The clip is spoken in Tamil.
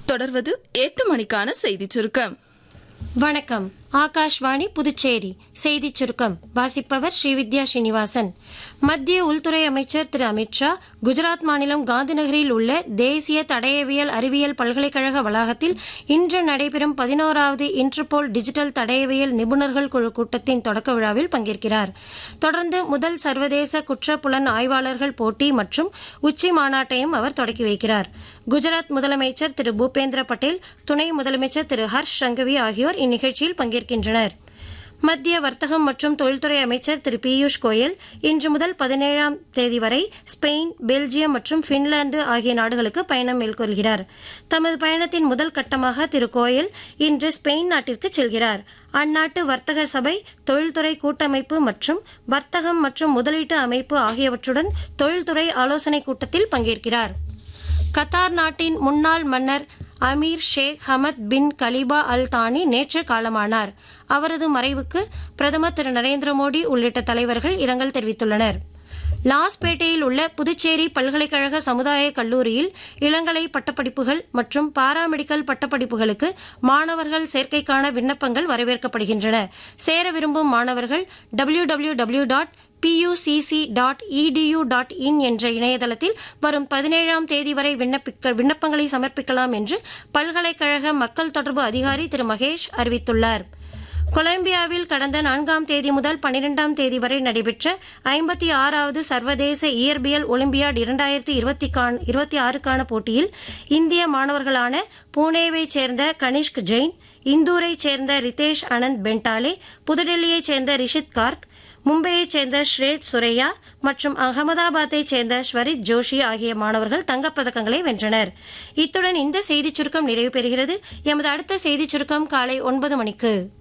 தொடர்வது எட்டு மணிக்கான செய்திச் சுருக்கம் வணக்கம் ஆகாஷ்வாணி புதுச்சேரி செய்திச் சுருக்கம் வாசிப்பவர் ஸ்ரீவித்யா ஸ்ரீனிவாசன் மத்திய உள்துறை அமைச்சர் திரு அமித்ஷா குஜராத் மாநிலம் காந்திநகரில் உள்ள தேசிய தடயவியல் அறிவியல் பல்கலைக்கழக வளாகத்தில் இன்று நடைபெறும் பதினோராவது இன்டர்போல் டிஜிட்டல் தடயவியல் நிபுணர்கள் குழு கூட்டத்தின் தொடக்க விழாவில் பங்கேற்கிறார் தொடர்ந்து முதல் சர்வதேச குற்றப்புலன் ஆய்வாளர்கள் போட்டி மற்றும் உச்சி மாநாட்டையும் அவர் தொடக்கி வைக்கிறார் குஜராத் முதலமைச்சர் திரு பூபேந்திர பட்டேல் துணை முதலமைச்சர் திரு ஹர்ஷ் சங்கவி ஆகியோர் இந்நிகழ்ச்சியில் பங்கேற்கின்றனர் மத்திய வர்த்தகம் மற்றும் தொழில்துறை அமைச்சர் திரு பியூஷ் கோயல் இன்று முதல் பதினேழாம் தேதி வரை ஸ்பெயின் பெல்ஜியம் மற்றும் பின்லாந்து ஆகிய நாடுகளுக்கு பயணம் மேற்கொள்கிறார் தமது பயணத்தின் முதல் கட்டமாக திரு கோயல் இன்று ஸ்பெயின் நாட்டிற்கு செல்கிறார் அந்நாட்டு வர்த்தக சபை தொழில்துறை கூட்டமைப்பு மற்றும் வர்த்தகம் மற்றும் முதலீட்டு அமைப்பு ஆகியவற்றுடன் தொழில்துறை ஆலோசனைக் கூட்டத்தில் பங்கேற்கிறார் கத்தார் நாட்டின் முன்னாள் மன்னர் Amir Sheikh Hamad bin Khalifa Al Thani நேற்று காலமானார் அவரது மறைவுக்கு பிரதமர் திரு நரேந்திர மோடி உள்ளிட்ட தலைவர்கள் இரங்கல் தெரிவித்துள்ளனர் லாஸ்பேட்டையில் உள்ள புதுச்சேரி பல்கலைக்கழக சமுதாய கல்லூரியில் இளங்கலை பட்டப்படிப்புகள் மற்றும் பாராமெடிக்கல் பட்டப்படிப்புகளுக்கு மாணவர்கள் சேர்க்கைக்கான விண்ணப்பங்கள் வரவேற்கப்படுகின்றன சேர விரும்பும் மாணவர்கள் W W W dot PUCC dot edu dot in என்ற இணையதளத்தில் வரும் பதினேழாம் தேதி வரை விண்ணப்பிக்க விண்ணப்பங்களை சமர்ப்பிக்கலாம் என்று பல்கலைக்கழக மக்கள் தொடர்பு அதிகாரி திரு மகேஷ் அறிவித்துள்ளார் கொலம்பியாவில் கடந்த நான்காம் தேதி முதல் பனிரெண்டாம் தேதி வரை நடைபெற்ற ஐம்பத்தி ஆறாவது சர்வதேச இயற்பியல் ஒலிம்பியாட் இரண்டாயிரத்தி இருபத்தி இருபத்தி ஆறுக்கான போட்டியில் இந்திய மாணவர்களான புனேவைச் சேர்ந்த கனிஷ்க் ஜெயின் இந்தூரைச் சேர்ந்த ரிதேஷ் அனந்த் பென்டாலே புதுடெல்லியைச் சேர்ந்த ரிஷித் கார்க் மும்பையைச் சேர்ந்த ஸ்ரேத் சுரையா மற்றும் அகமதாபாத்தைச் சேர்ந்த ஸ்வரித் ஜோஷி ஆகிய மாணவர்கள் தங்கப்பதக்கங்களை வென்றனர் இத்துடன் இந்த செய்திச் சுருக்கம் நிறைவு பெறுகிறது எமது அடுத்த செய்திச் சுருக்கம் காலை ஒன்பது மணிக்கு